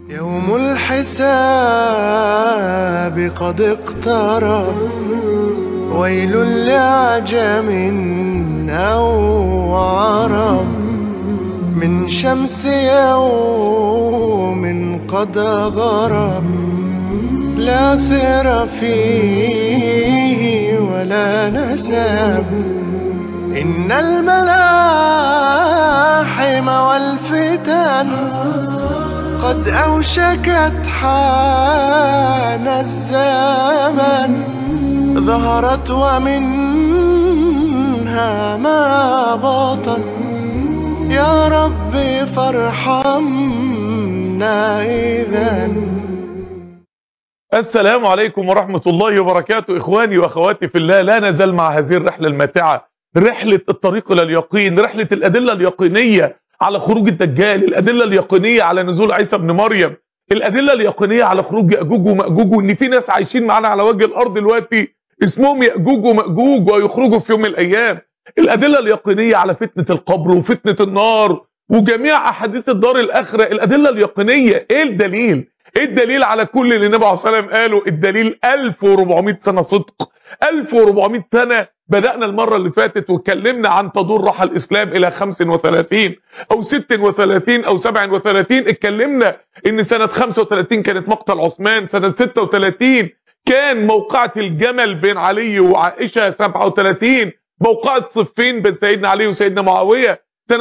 يوم الحساب قد اقترب ويل لعجم أو عرب من شمس يوم قد غرب لا سر فيه ولا نسب إن الملاحم والفتن قد أوشكت حان الزمن ظهرت ومنها ما بطن يا رب فارحمنا إذا السلام عليكم ورحمة الله وبركاته إخواني وأخواتي في الله لا نزال مع هذه الرحلة الماتعة رحلة الطريق إلى اليقين رحلة الأدلة اليقينية على خروج الدجال الأدلة اليقينية على نزول عيسى بن مريم الأدلة اليقينية على خروج يأجوج ومأجوج وإن في ناس عايشين معانا على وجه الأرض دلوقتي اسمهم يأجوج ومأجوج ويخرجوا في يوم من الأيام الأدلة اليقينية على فتنة القبر وفتنة النار وجميع أحاديث الدار الآخرة الأدلة اليقينية إيه الدليل؟ ايه الدليل على كل اللي النبي عليه الصلاه والسلام قاله الدليل 1400 سنه صدق 1400 سنه بدأنا المرة اللي فاتت واتكلمنا عن تدور رحى الإسلام إلى 35 أو 36 أو 37 اتكلمنا إن سنة 35 كانت مقتل عثمان سنة 36 كان موقعة الجمل بين علي وعائشة 37 موقعة صفين بين سيدنا علي وسيدنا معاوية سنة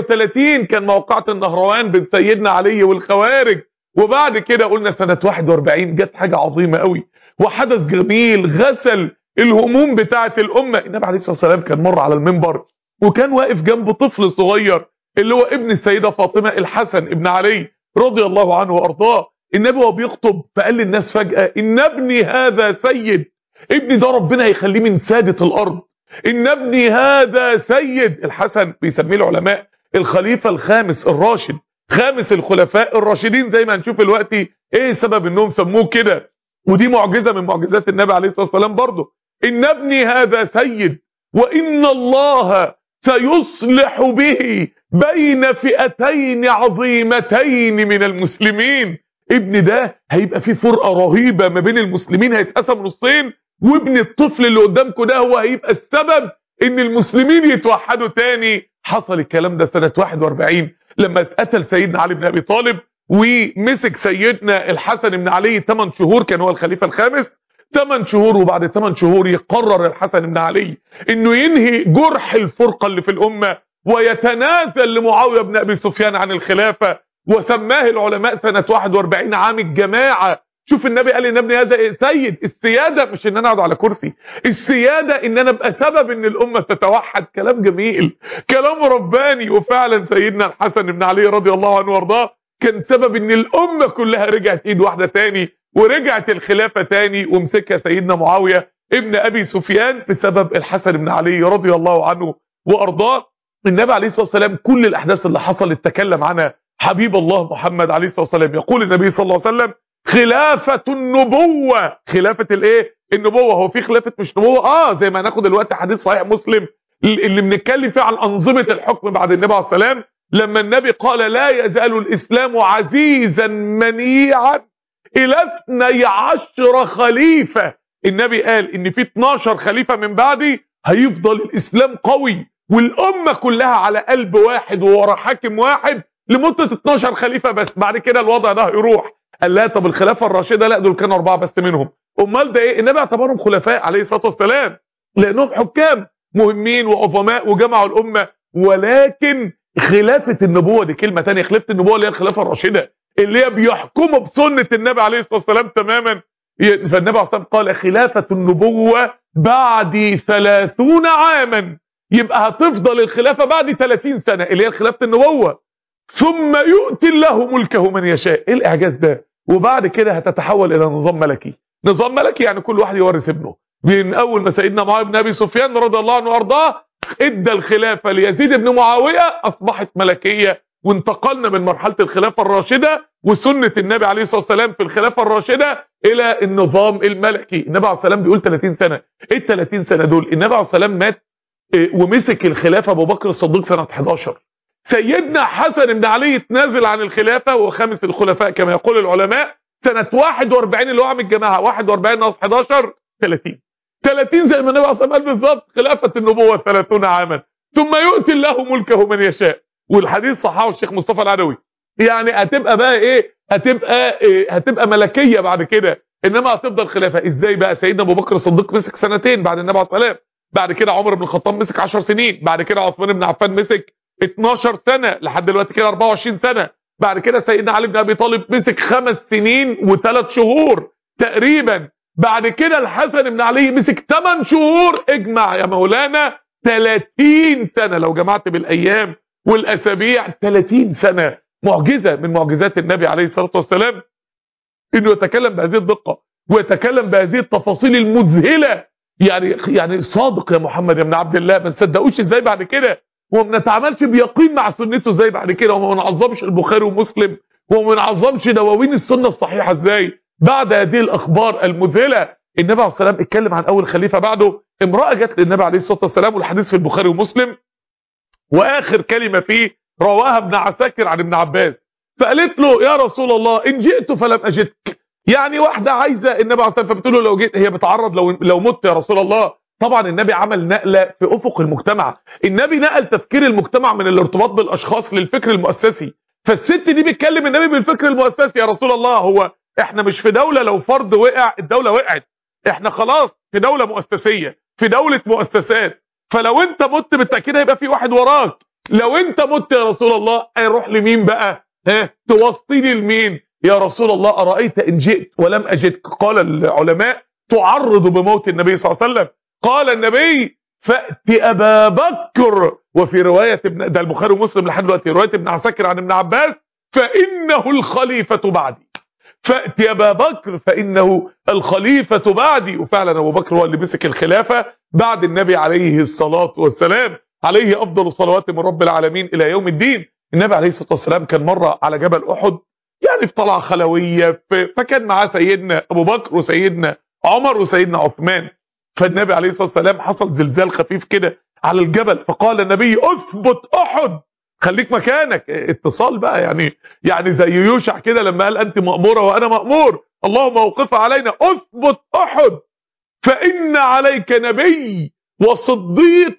38 كان موقعة النهروان بين سيدنا علي والخوارج وبعد كده قلنا سنة 41 جت حاجة عظيمة قوي وحدث جميل غسل الهموم بتاعة الأمة النبي عليه الصلاة والسلام كان مر على المنبر وكان واقف جنب طفل صغير اللي هو ابن السيدة فاطمة الحسن ابن علي رضي الله عنه وأرضاه النبي وهو بيخطب فقال للناس فجأة إن ابني هذا سيد ابني ده ربنا هيخليه من سادة الأرض إن ابني هذا سيد الحسن بيسميه العلماء الخليفة الخامس الراشد خامس الخلفاء الراشدين زي ما هنشوف دلوقتي ايه سبب انهم سموه كده ودي معجزة من معجزات النبي عليه الصلاة والسلام برضه ان ابني هذا سيد وان الله سيصلح به بين فئتين عظيمتين من المسلمين ابن ده هيبقى فيه فرقة رهيبة ما بين المسلمين هيتقسم نصين وابن الطفل اللي قدامكم ده هو هيبقى السبب ان المسلمين يتوحدوا تاني حصل الكلام ده سنة 41 لما اتقتل سيدنا علي بن ابي طالب ومسك سيدنا الحسن بن علي 8 شهور كان هو الخليفه الخامس 8 شهور وبعد 8 شهور يقرر الحسن بن علي انه ينهي جرح الفرقه اللي في الامه ويتنازل لمعاويه بن ابي سفيان عن الخلافه وسماه العلماء سنه 41 عام الجماعه شوف النبي قال ان ابني هذا إيه؟ سيد السياده مش ان انا اقعد على كرسي السياده ان انا ابقى سبب ان الامه تتوحد كلام جميل كلام رباني وفعلا سيدنا الحسن بن علي رضي الله عنه وارضاه كان سبب ان الامه كلها رجعت ايد واحده تاني ورجعت الخلافه تاني ومسكها سيدنا معاويه ابن ابي سفيان بسبب الحسن بن علي رضي الله عنه وارضاه النبي عليه الصلاه والسلام كل الاحداث اللي حصلت تكلم عنها حبيب الله محمد عليه الصلاه والسلام يقول النبي صلى الله عليه وسلم خلافة النبوة خلافة الايه النبوة هو في خلافة مش نبوة اه زي ما هناخد دلوقتي حديث صحيح مسلم اللي بنتكلم فيه عن أنظمة الحكم بعد النبي عليه السلام لما النبي قال لا يزال الإسلام عزيزا منيعا إلى 12 خليفة النبي قال ان في 12 خليفة من بعدي هيفضل الإسلام قوي والأمة كلها على قلب واحد وورا حاكم واحد لمدة 12 خليفة بس بعد كده الوضع ده هيروح قال لا طب الخلافه الراشده لا دول كانوا اربعه بس منهم امال ده ايه النبي اعتبرهم خلفاء عليه الصلاه والسلام لانهم حكام مهمين وعظماء وجمعوا الامه ولكن خلافه النبوه دي كلمه ثانيه خلافه النبوه اللي هي الخلافه الراشده اللي هي بيحكموا بسنه النبي عليه الصلاه والسلام تماما فالنبي عليه الصلاه والسلام قال خلافه النبوه بعد 30 عاما يبقى هتفضل الخلافه بعد 30 سنه اللي هي خلافه النبوه ثم يؤتي الله ملكه من يشاء ايه الاعجاز ده وبعد كده هتتحول الى نظام ملكي نظام ملكي يعني كل واحد يورث ابنه من اول ما سيدنا معاويه بن ابي سفيان رضي الله عنه وارضاه ادى الخلافه ليزيد بن معاويه اصبحت ملكيه وانتقلنا من مرحله الخلافه الراشده وسنه النبي عليه الصلاه والسلام في الخلافه الراشده الى النظام الملكي النبي عليه الصلاه والسلام بيقول 30 سنه ايه ال 30 سنه دول النبي عليه الصلاه والسلام مات ومسك الخلافه ابو بكر الصديق سنه 11 سيدنا حسن بن علي اتنازل عن الخلافة وهو خامس الخلفاء كما يقول العلماء سنة 41 اللي هو عام الجماعة 41 ناقص 11 30 30 زي ما النبي عليه الصلاة والسلام بالظبط خلافة النبوة 30 عاما ثم يؤتي الله ملكه من يشاء والحديث صححه الشيخ مصطفى العدوي يعني هتبقى بقى ايه هتبقى إيه هتبقى ملكية بعد كده انما هتفضل خلافة ازاي بقى سيدنا ابو بكر الصديق مسك سنتين بعد النبي عليه الصلاة والسلام بعد كده عمر بن الخطاب مسك 10 سنين بعد كده عثمان بن عفان مسك 12 سنة لحد دلوقتي كده 24 سنة بعد كده سيدنا علي بن ابي طالب مسك خمس سنين وثلاث شهور تقريبا بعد كده الحسن بن علي مسك 8 شهور اجمع يا مولانا 30 سنة لو جمعت بالايام والاسابيع 30 سنة معجزة من معجزات النبي عليه الصلاة والسلام انه يتكلم بهذه الدقة ويتكلم بهذه التفاصيل المذهلة يعني يعني صادق يا محمد يا ابن عبد الله ما نصدقوش ازاي بعد كده وما بنتعاملش بيقين مع سنته ازاي بعد كده وما بنعظمش البخاري ومسلم وما بنعظمش دواوين السنه الصحيحه ازاي بعد هذه الاخبار المذهله النبي عليه الصلاه والسلام اتكلم عن اول خليفه بعده امراه جت للنبي عليه الصلاه والسلام والحديث في البخاري ومسلم واخر كلمه فيه رواها ابن عساكر عن ابن عباس فقالت له يا رسول الله ان جئت فلم اجدك يعني واحده عايزه النبي عليه الصلاه والسلام فبتقول له لو جيت هي بتعرض لو لو مت يا رسول الله طبعا النبي عمل نقلة في أفق المجتمع النبي نقل تفكير المجتمع من الارتباط بالأشخاص للفكر المؤسسي فالست دي بتكلم النبي بالفكر المؤسسي يا رسول الله هو احنا مش في دولة لو فرد وقع الدولة وقعت احنا خلاص في دولة مؤسسية في دولة مؤسسات فلو انت مت بالتأكيد هيبقى في واحد وراك لو انت مت يا رسول الله هيروح لمين بقى ها توصيني لمين يا رسول الله أرأيت إن جئت ولم أجدك قال العلماء تعرض بموت النبي صلى الله عليه وسلم قال النبي فأت أبا بكر وفي رواية ابن ده البخاري ومسلم لحد دلوقتي رواية ابن عساكر عن ابن عباس فإنه الخليفة بعدي فأت أبا بكر فإنه الخليفة بعدي وفعلا أبو بكر هو اللي مسك الخلافة بعد النبي عليه الصلاة والسلام عليه أفضل الصلوات من رب العالمين إلى يوم الدين النبي عليه الصلاة والسلام كان مرة على جبل أحد يعني في طلعة خلوية فكان معاه سيدنا أبو بكر وسيدنا عمر وسيدنا عثمان فالنبي عليه الصلاة والسلام حصل زلزال خفيف كده على الجبل فقال النبي اثبت احد خليك مكانك اتصال بقى يعني يعني زي يوشع كده لما قال انت مأمورة وانا مأمور اللهم اوقف علينا اثبت احد فان عليك نبي وصديق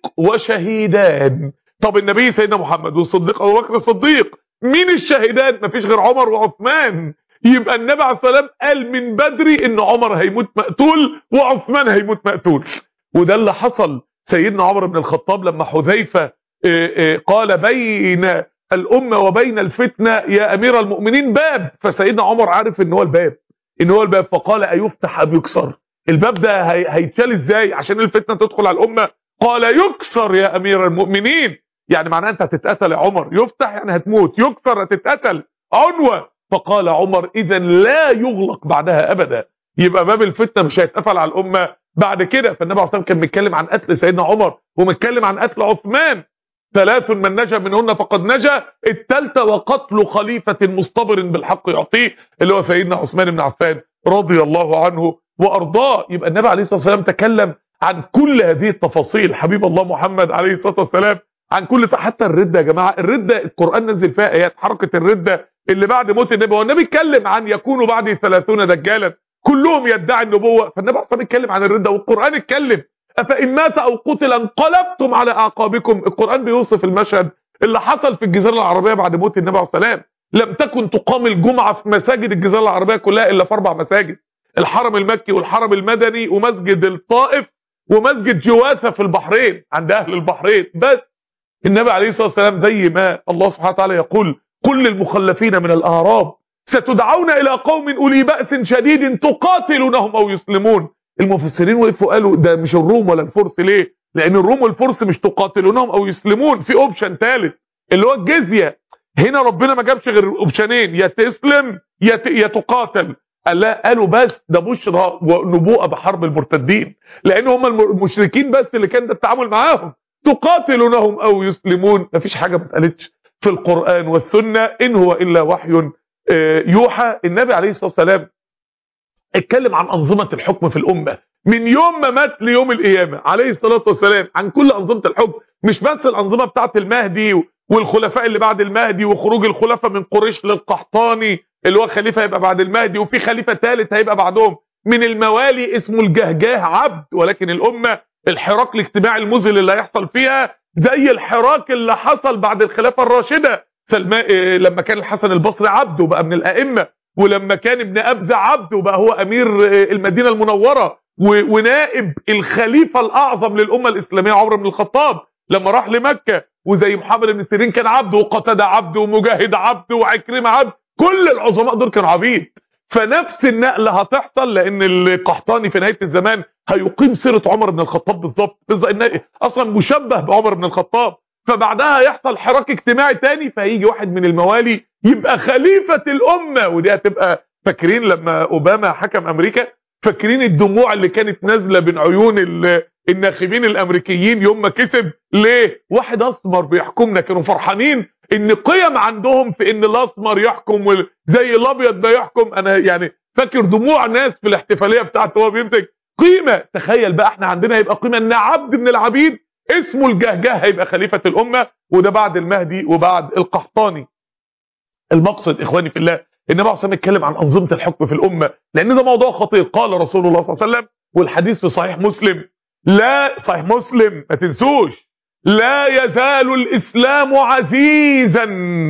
وشهيدان طب النبي سيدنا محمد والصديق ابو بكر الصديق مين الشهيدان مفيش غير عمر وعثمان يبقى النبي عليه الصلاه والسلام قال من بدري ان عمر هيموت مقتول وعثمان هيموت مقتول وده اللي حصل سيدنا عمر بن الخطاب لما حذيفه قال بين الامه وبين الفتنه يا امير المؤمنين باب فسيدنا عمر عارف ان هو الباب ان هو الباب فقال ايفتح ام يكسر الباب ده هيتشال ازاي عشان الفتنه تدخل على الامه قال يكسر يا امير المؤمنين يعني معناه انت هتتقتل يا عمر يفتح يعني هتموت يكسر هتتقتل عنوه فقال عمر اذا لا يغلق بعدها ابدا يبقى باب الفتنه مش هيتقفل على الامه بعد كده فالنبي عليه الصلاه كان بيتكلم عن قتل سيدنا عمر ومتكلم عن قتل عثمان ثلاث من نجا منهن فقد نجا الثالثه وقتل خليفه مصطبر بالحق يعطيه اللي هو سيدنا عثمان بن عفان رضي الله عنه وارضاه يبقى النبي عليه الصلاه والسلام تكلم عن كل هذه التفاصيل حبيب الله محمد عليه الصلاه والسلام عن كل حتى الردة يا جماعة الردة القرآن نزل فيها آيات حركة الردة اللي بعد موت النبي هو النبي اتكلم عن يكونوا بعد 30 دجالا كلهم يدعي النبوة فالنبي اصلا اتكلم عن الردة والقرآن اتكلم أفإن مات أو قتل انقلبتم على أعقابكم القرآن بيوصف المشهد اللي حصل في الجزيرة العربية بعد موت النبي عليه السلام لم تكن تقام الجمعة في مساجد الجزيرة العربية كلها إلا في أربع مساجد الحرم المكي والحرم المدني ومسجد الطائف ومسجد جواثة في البحرين عند أهل البحرين بس النبي عليه الصلاة والسلام زي ما الله سبحانه وتعالى يقول كل المخلفين من الأعراب ستدعون إلى قوم أولي بأس شديد تقاتلونهم أو يسلمون المفسرين وقفوا قالوا ده مش الروم ولا الفرس ليه لأن الروم والفرس مش تقاتلونهم أو يسلمون في أوبشن ثالث اللي هو الجزية هنا ربنا ما جابش غير أوبشنين يا تسلم يا يا تقاتل قال لا قالوا بس ده بشرى ونبوءة بحرب المرتدين لأن هم المشركين بس اللي كان ده التعامل معاهم تقاتلونهم او يسلمون مفيش حاجه ما اتقالتش في القران والسنه ان هو الا وحي يوحى النبي عليه الصلاه والسلام اتكلم عن انظمه الحكم في الامه من يوم ما مات ليوم القيامه عليه الصلاه والسلام عن كل انظمه الحكم مش بس الانظمه بتاعه المهدي والخلفاء اللي بعد المهدي وخروج الخلفاء من قريش للقحطاني اللي هو خليفه هيبقى بعد المهدي وفي خليفه ثالث هيبقى بعدهم من الموالي اسمه الجهجاه عبد ولكن الامه الحراك الاجتماعي المذهل اللي هيحصل فيها زي الحراك اللي حصل بعد الخلافه الراشده سلمان إيه لما كان الحسن البصري عبد وبقى من الائمه ولما كان ابن ابزه عبد وبقى هو امير إيه المدينه المنوره ونائب الخليفه الاعظم للامه الاسلاميه عمر بن الخطاب لما راح لمكه وزي محمد بن سيرين كان عبد وقتاده عبد ومجاهد عبد وعكرمه عبد كل العظماء دول كانوا عبيد فنفس النقله هتحصل لان القحطاني في نهايه الزمان هيقيم سيره عمر بن الخطاب بالظبط اصلا مشبه بعمر بن الخطاب فبعدها هيحصل حراك اجتماعي تاني فهيجي واحد من الموالي يبقى خليفه الامه ودي هتبقى فاكرين لما اوباما حكم امريكا فاكرين الدموع اللي كانت نازله بين عيون الناخبين الامريكيين يوم ما كسب ليه واحد اسمر بيحكمنا كانوا فرحانين ان قيم عندهم في ان الاسمر يحكم زي الابيض ده يحكم انا يعني فاكر دموع ناس في الاحتفاليه بتاعته وهو بيمسك قيمه تخيل بقى احنا عندنا هيبقى قيمه ان عبد من العبيد اسمه الجهجاه هيبقى خليفه الامه وده بعد المهدي وبعد القحطاني المقصد اخواني في الله النبي عليه الصلاه اتكلم عن انظمه الحكم في الامه لان ده موضوع خطير قال رسول الله صلى الله عليه وسلم والحديث في صحيح مسلم لا صحيح مسلم ما تنسوش لا يزال الاسلام عزيزا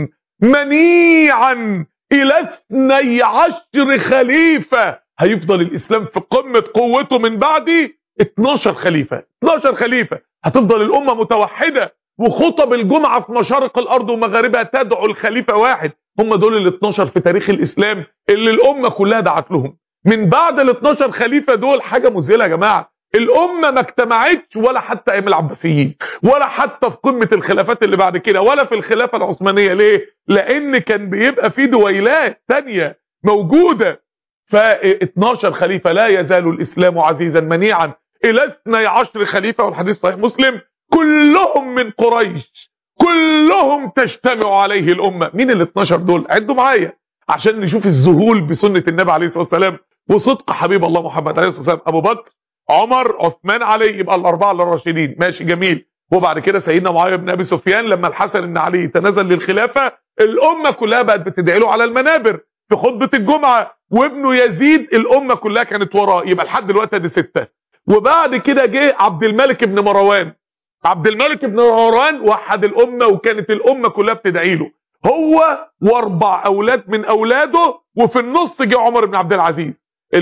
منيعا الى اثني عشر خليفه هيفضل الاسلام في قمه قوته من بعد 12 خليفه 12 خليفه هتفضل الامه متوحده وخطب الجمعه في مشارق الارض ومغاربها تدعو الخليفه واحد هم دول ال 12 في تاريخ الاسلام اللي الامه كلها دعت لهم من بعد ال 12 خليفه دول حاجه مذهله يا جماعه الامه ما اجتمعتش ولا حتى ايام العباسيين ولا حتى في قمه الخلافات اللي بعد كده ولا في الخلافه العثمانيه ليه لان كان بيبقى في دويلات ثانيه موجوده ف 12 خليفه لا يزال الاسلام عزيزا منيعا الى 12 خليفه والحديث صحيح مسلم كلهم من قريش كلهم تجتمع عليه الامه مين ال 12 دول عدوا معايا عشان نشوف الذهول بسنه النبي عليه الصلاه والسلام وصدق حبيب الله محمد عليه الصلاه والسلام ابو بكر عمر عثمان علي يبقى الاربعه الراشدين ماشي جميل وبعد كده سيدنا معاويه بن ابي سفيان لما الحسن بن علي تنازل للخلافه الامه كلها بقت بتدعي له على المنابر في خطبه الجمعه وابنه يزيد الامه كلها كانت وراه يبقى لحد دلوقتي ادي سته وبعد كده جه عبد الملك بن مروان عبد الملك بن مروان وحد الامه وكانت الامه كلها بتدعي له هو واربع اولاد من اولاده وفي النص جه عمر بن عبد العزيز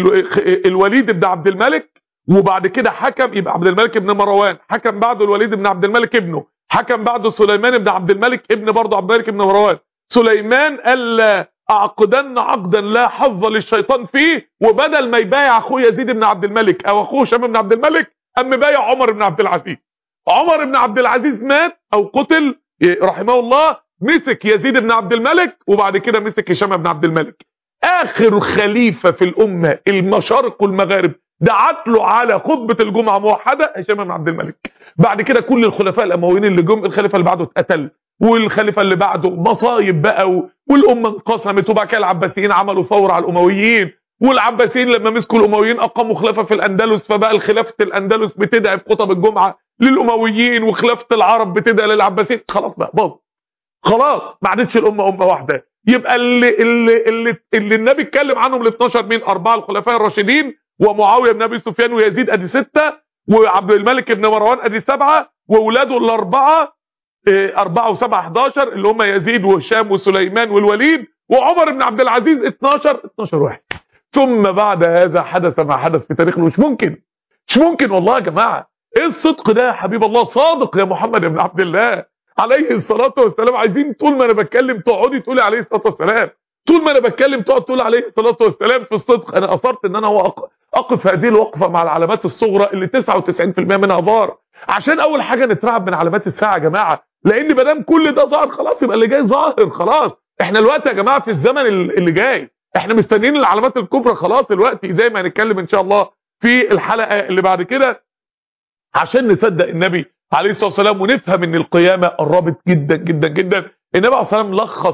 الوليد بن عبد الملك وبعد كده حكم يبقى عبد الملك بن مروان حكم بعده الوليد بن عبد الملك ابنه حكم بعده سليمان بن عبد الملك ابن برضه عبد الملك بن مروان سليمان قال لا اعقدن عقدا لا حظ للشيطان فيه وبدل ما يبايع اخوه يزيد بن عبد الملك او اخوه هشام بن عبد الملك قام بايع عمر بن عبد العزيز عمر بن عبد العزيز مات او قتل رحمه الله مسك يزيد بن عبد الملك وبعد كده مسك هشام بن عبد الملك اخر خليفه في الامه المشارق والمغارب دعت له على خطبه الجمعه موحده هشام بن عبد الملك بعد كده كل الخلفاء الامويين اللي جم الخليفه اللي بعده اتقتل والخليفه اللي بعده مصايب بقى والامه انقسمت وبعد كده العباسيين عملوا ثوره على الامويين والعباسيين لما مسكوا الامويين اقاموا خلافه في الاندلس فبقى خلافه الاندلس بتدعي في خطب الجمعه للامويين وخلافه العرب بتدعي للعباسيين خلاص بقى باظ خلاص ما عادتش الامه امه واحده يبقى اللي اللي اللي, اللي النبي اتكلم عنهم ال 12 مين اربعه الخلفاء الراشدين ومعاويه بن ابي سفيان ويزيد ادي سته وعبد الملك بن مروان ادي سبعه واولاده الاربعه أربعة وسبعة 11 اللي هم يزيد وهشام وسليمان والوليد وعمر بن عبد العزيز 12 12 واحد ثم بعد هذا حدث ما حدث في تاريخنا مش ممكن مش ممكن والله يا جماعة ايه الصدق ده يا حبيب الله صادق يا محمد بن عبد الله عليه الصلاة والسلام عايزين طول ما انا بتكلم تقعدي تقولي عليه الصلاة والسلام طول ما انا بتكلم تقعد تقول عليه الصلاة والسلام في الصدق انا اثرت ان انا هو اقف هذه الوقفة مع العلامات الصغرى اللي 99% منها ظاهر عشان اول حاجة نترعب من علامات الساعة يا جماعة لان ما دام كل ده ظاهر خلاص يبقى اللي جاي ظاهر خلاص احنا الوقت يا جماعه في الزمن اللي جاي احنا مستنيين العلامات الكبرى خلاص الوقت زي ما هنتكلم ان شاء الله في الحلقه اللي بعد كده عشان نصدق النبي عليه الصلاه والسلام ونفهم ان القيامه قربت جدا جدا جدا النبي عليه الصلاه والسلام لخص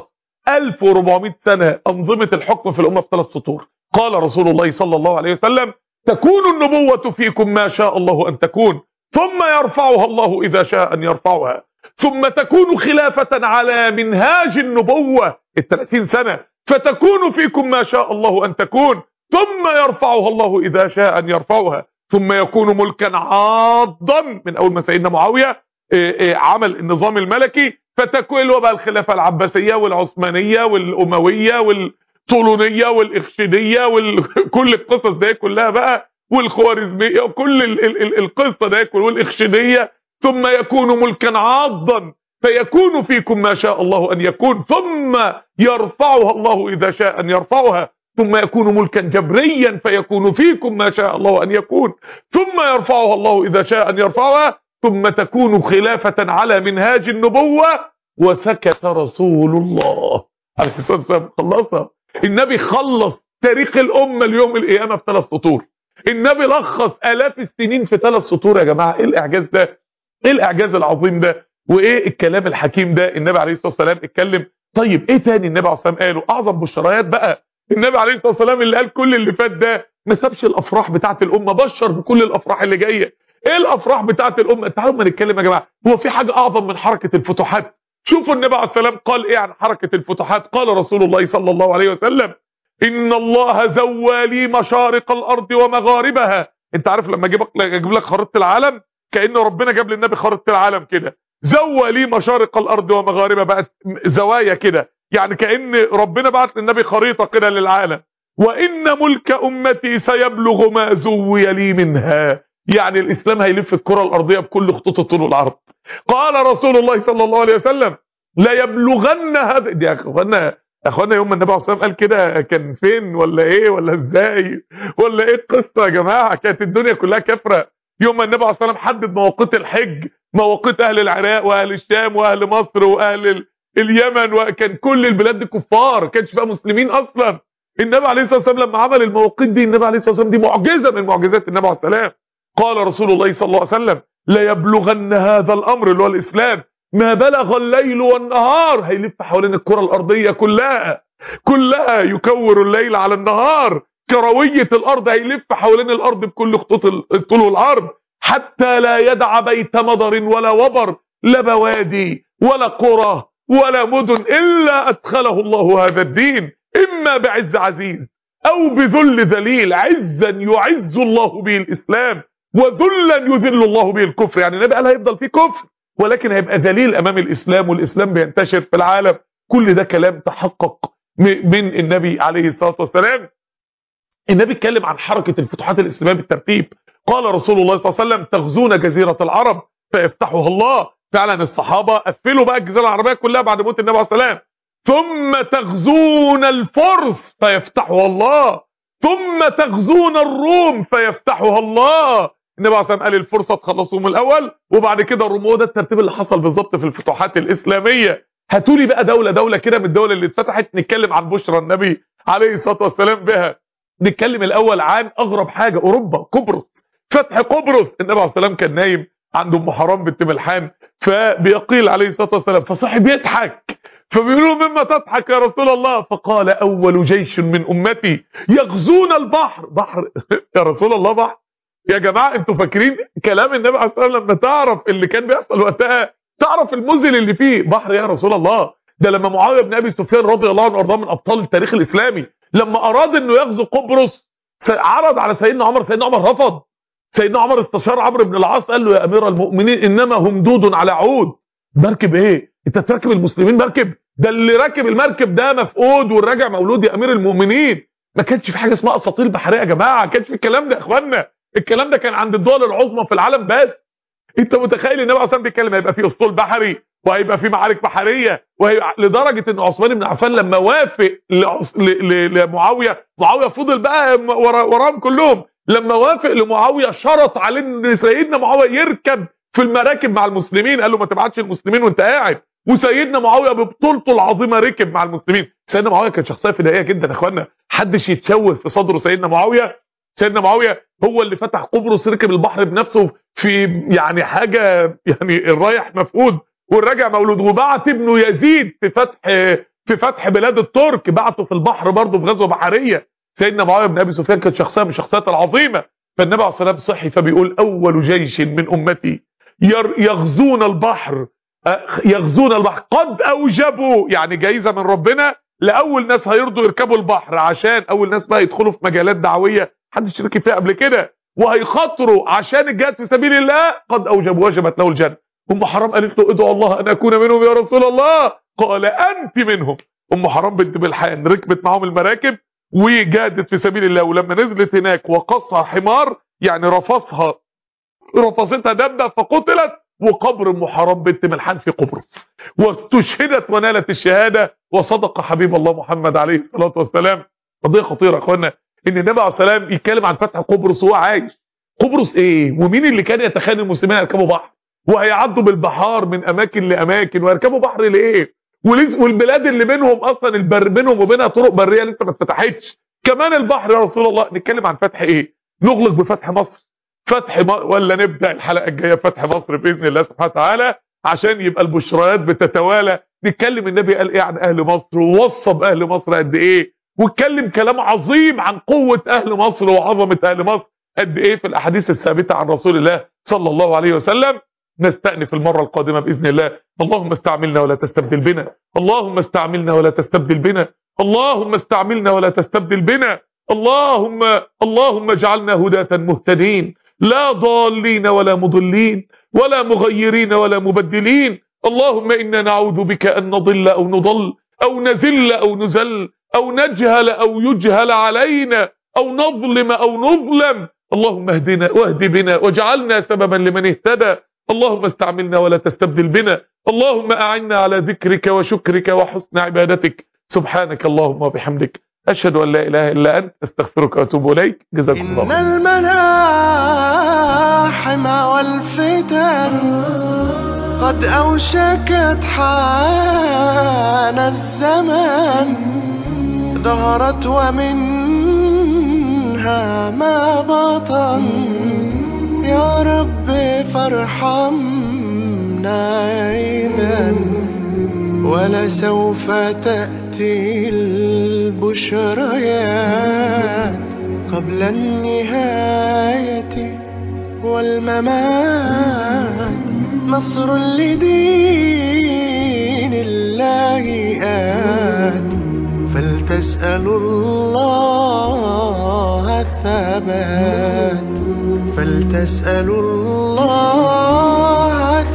1400 سنه انظمه الحكم في الامه في ثلاث سطور قال رسول الله صلى الله عليه وسلم تكون النبوه فيكم ما شاء الله ان تكون ثم يرفعها الله اذا شاء ان يرفعها ثم تكون خلافة على منهاج النبوة الثلاثين سنة فتكون فيكم ما شاء الله أن تكون ثم يرفعها الله إذا شاء أن يرفعها ثم يكون ملكا عاضا من أول ما سيدنا معاوية إيه إيه عمل النظام الملكي فتكون بقى الخلافة العباسية والعثمانية والأموية والطولونية والإخشيدية وكل القصص دي كلها بقى والخوارزمية وكل ال ال ال القصة دي والإخشيدية ثم يكون ملكا عاضا فيكون فيكم ما شاء الله أن يكون ثم يرفعها الله إذا شاء أن يرفعها ثم يكون ملكا جبريا فيكون فيكم ما شاء الله أن يكون ثم يرفعها الله إذا شاء أن يرفعها ثم تكون خلافة على منهاج النبوة وسكت رسول الله عليه الصلاة والسلام خلصها النبي خلص تاريخ الأمة اليوم القيامة في ثلاث سطور النبي لخص آلاف السنين في ثلاث سطور يا جماعة إيه الإعجاز ده إيه الإعجاز العظيم ده وإيه الكلام الحكيم ده النبي عليه الصلاة والسلام اتكلم طيب إيه تاني النبي عليه الصلاة والسلام قاله أعظم بشرايات بقى النبي عليه الصلاة والسلام اللي قال كل اللي فات ده ما سابش الأفراح بتاعت الأمة بشر بكل الأفراح اللي جاية ايه الافراح بتاعت الامه تعالوا ما نتكلم يا جماعه هو في حاجه اعظم من حركه الفتوحات شوفوا النبي عليه السلام قال ايه عن حركه الفتوحات قال رسول الله صلى الله عليه وسلم ان الله زوى لي مشارق الارض ومغاربها انت عارف لما اجيب اجيب لك خريطه العالم كان ربنا جاب للنبي خريطه العالم كده زوى لي مشارق الارض ومغاربها بقت زوايا كده يعني كان ربنا بعت للنبي خريطه كده للعالم وان ملك امتي سيبلغ ما زوي لي منها يعني الاسلام هيلف الكره الارضيه بكل خطوط الطول والعرض قال رسول الله صلى الله عليه وسلم لا يبلغن هذا دي يا اخوانا اخوانا يوم ما النبي عليه الصلاه والسلام قال كده كان فين ولا ايه ولا ازاي ولا ايه القصه يا جماعه كانت الدنيا كلها كفره يوم ما النبي عليه الصلاه والسلام حدد مواقيت الحج مواقيت اهل العراق واهل الشام واهل مصر واهل اليمن وكان كل البلاد دي كفار كانش فيها مسلمين اصلا النبي عليه الصلاه والسلام لما عمل المواقيت دي النبي عليه الصلاه والسلام دي معجزه من معجزات النبي عليه السلام قال رسول الله صلى الله عليه وسلم لا يبلغن هذا الامر اللي هو الاسلام ما بلغ الليل والنهار هيلف حوالين الكره الارضيه كلها كلها يكور الليل على النهار كرويه الارض هيلف حوالين الارض بكل خطوط الطول والعرض حتى لا يدع بيت مضر ولا وبر لا بوادي ولا قرى ولا مدن الا ادخله الله هذا الدين اما بعز عزيز او بذل ذليل عزا يعز الله به الاسلام وذلا يذل الله به الكفر يعني النبي قال هيفضل فيه كفر ولكن هيبقى ذليل امام الاسلام والاسلام بينتشر في العالم كل ده كلام تحقق من النبي عليه الصلاه والسلام النبي اتكلم عن حركه الفتوحات الاسلاميه بالترتيب قال رسول الله صلى الله عليه وسلم تغزون جزيره العرب فيفتحها الله فعلا الصحابه قفلوا بقى الجزيره العربيه كلها بعد موت النبي عليه الصلاه والسلام ثم تغزون الفرس فيفتحها الله ثم تغزون الروم فيفتحها الله النبي عليه الصلاه والسلام قال الفرصه تخلصوهم الاول وبعد كده الروم وده الترتيب اللي حصل بالظبط في الفتوحات الاسلاميه هاتوا لي بقى دوله دوله كده من الدول اللي اتفتحت نتكلم عن بشرى النبي عليه الصلاه والسلام بها نتكلم الاول عن اغرب حاجه اوروبا قبرص فتح قبرص النبي عليه الصلاه والسلام كان نايم عند ام حرام بنت ملحان فبيقيل عليه الصلاه والسلام فصاحب يضحك فبيقولوا مما تضحك يا رسول الله فقال اول جيش من امتي يغزون البحر بحر يا رسول الله بحر يا جماعه انتوا فاكرين كلام النبي عليه الصلاه والسلام لما تعرف اللي كان بيحصل وقتها تعرف المذل اللي فيه بحر يا رسول الله ده لما معاويه بن ابي سفيان رضي الله عنه وارضاه من ابطال التاريخ الاسلامي لما اراد انه يغزو قبرص عرض على سيدنا عمر سيدنا عمر رفض سيدنا عمر استشار عمرو بن العاص قال له يا امير المؤمنين انما هم دود على عود مركب ايه انت تركب المسلمين مركب ده اللي راكب المركب ده مفقود والراجع مولود يا امير المؤمنين ما كانش في حاجه اسمها اساطير بحريه يا جماعه ما كانش في الكلام ده يا اخوانا الكلام ده كان عند الدول العظمى في العالم بس انت متخيل النبي اصلا بيتكلم هيبقى في اسطول بحري وهيبقى في معارك بحريه وهيبقى لدرجه ان عثمان بن عفان لما وافق لعص... ل... ل... لمعاويه معاويه فضل بقى ورا... وراهم كلهم لما وافق لمعاويه شرط عليه ان سيدنا معاويه يركب في المراكب مع المسلمين قال له ما تبعتش المسلمين وانت قاعد وسيدنا معاويه ببطولته العظيمه ركب مع المسلمين سيدنا معاويه كان شخصيه فدائيه جدا يا اخوانا محدش يتشوه في صدره سيدنا معاويه سيدنا معاويه هو اللي فتح قبرص ركب البحر بنفسه في يعني حاجه يعني الرايح مفقود والراجع مولود وبعت ابنه يزيد في فتح في فتح بلاد الترك بعته في البحر برضه في غزوه بحريه سيدنا معاويه بن ابي سفيان كانت شخصيه من الشخصيات العظيمه فالنبي عليه الصلاه والسلام صحي فبيقول اول جيش من امتي يغزون البحر يغزون البحر قد اوجبوا يعني جايزه من ربنا لاول ناس هيرضوا يركبوا البحر عشان اول ناس بقى يدخلوا في مجالات دعويه محدش شارك فيها قبل كده وهيخاطروا عشان الجهاد في سبيل الله قد اوجبوا وجبت له الجنه ام حرام قالت له ادعو الله ان اكون منهم يا رسول الله قال انت منهم ام حرام بنت ملحان ركبت معاهم المراكب وجادت في سبيل الله ولما نزلت هناك وقصها حمار يعني رفصها رفصتها دبه فقتلت وقبر ام حرام بنت ملحان في قبرص واستشهدت ونالت الشهاده وصدق حبيب الله محمد عليه الصلاه والسلام قضيه خطيره يا اخوانا ان النبي عليه الصلاه والسلام يتكلم عن فتح قبرص وهو عايش قبرص ايه ومين اللي كان يتخيل المسلمين يركبوا بحر وهيعدوا بالبحار من اماكن لاماكن ويركبوا بحر لايه والبلاد اللي بينهم اصلا البر بينهم وبينها طرق بريه لسه ما اتفتحتش كمان البحر يا رسول الله نتكلم عن فتح ايه نغلق بفتح مصر فتح م... ولا نبدا الحلقه الجايه فتح مصر باذن الله سبحانه وتعالى عشان يبقى البشريات بتتوالى نتكلم النبي قال ايه عن اهل مصر ووصى باهل مصر قد ايه واتكلم كلام عظيم عن قوه اهل مصر وعظمه اهل مصر قد ايه في الاحاديث الثابته عن رسول الله صلى الله عليه وسلم نستأنف المرة القادمة بإذن الله اللهم استعملنا ولا تستبدل بنا اللهم استعملنا ولا تستبدل بنا اللهم استعملنا ولا تستبدل بنا اللهم اللهم اجعلنا هداة مهتدين لا ضالين ولا مضلين ولا مغيرين ولا مبدلين اللهم إنا نعوذ بك أن نضل أو نضل أو نزل أو نزل أو نجهل أو يجهل علينا أو نظلم أو نظلم اللهم اهدنا واهد بنا واجعلنا سببا لمن اهتدى اللهم استعملنا ولا تستبدل بنا اللهم أعنا على ذكرك وشكرك وحسن عبادتك سبحانك اللهم وبحمدك أشهد أن لا إله إلا أنت أستغفرك وأتوب إليك جزاكم إن الله خير الملاحم والفتن قد أوشكت حان الزمان ظهرت ومنها ما بطن يا رب فارحمنا إذا ولسوف تأتي البشريات قبل النهاية والممات نصر لدين الله آت فلتسألوا الله الثبات فلتسألوا الله